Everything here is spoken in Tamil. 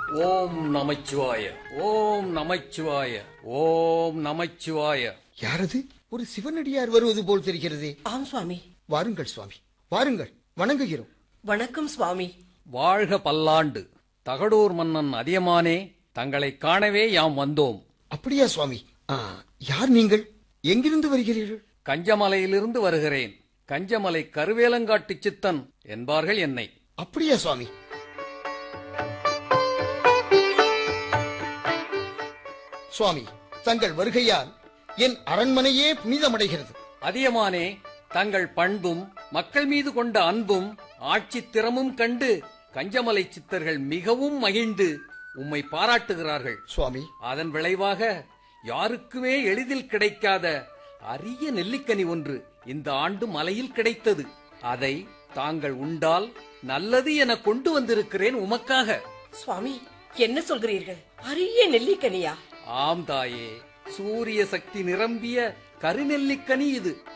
ஓம் நமச்சிவாய ஓம் நமச்சிவாய ஓம் நமச்சிவாய யாரது ஒரு சிவனடியார் வருவது போல் தெரிகிறதே ஆம் சுவாமி வாருங்கள் சுவாமி வாருங்கள் வணங்குகிறோம் வணக்கம் சுவாமி வாழ்க பல்லாண்டு தகடூர் மன்னன் அதியமானே தங்களை காணவே யாம் வந்தோம் அப்படியா சுவாமி ஆ, யார் நீங்கள் எங்கிருந்து வருகிறீர்கள் கஞ்சமலையிலிருந்து வருகிறேன் கஞ்சமலை கருவேலங்காட்டு சித்தன் என்பார்கள் என்னை அப்படியா சுவாமி சுவாமி தங்கள் வருகையால் என் அரண்மனையே புனிதமடைகிறது அதியமானே தங்கள் பண்பும் மக்கள் மீது கொண்ட அன்பும் ஆட்சி திறமும் கண்டு கஞ்சமலை சித்தர்கள் மிகவும் மகிழ்ந்து உம்மை பாராட்டுகிறார்கள் சுவாமி அதன் விளைவாக யாருக்குமே எளிதில் கிடைக்காத அரிய நெல்லிக்கனி ஒன்று இந்த ஆண்டு மலையில் கிடைத்தது அதை தாங்கள் உண்டால் நல்லது என கொண்டு வந்திருக்கிறேன் உமக்காக சுவாமி என்ன சொல்கிறீர்கள் அரிய நெல்லிக்கனியா ஆம் தாயே சூரிய சக்தி நிரம்பிய கருநெல்லிக்கனி இது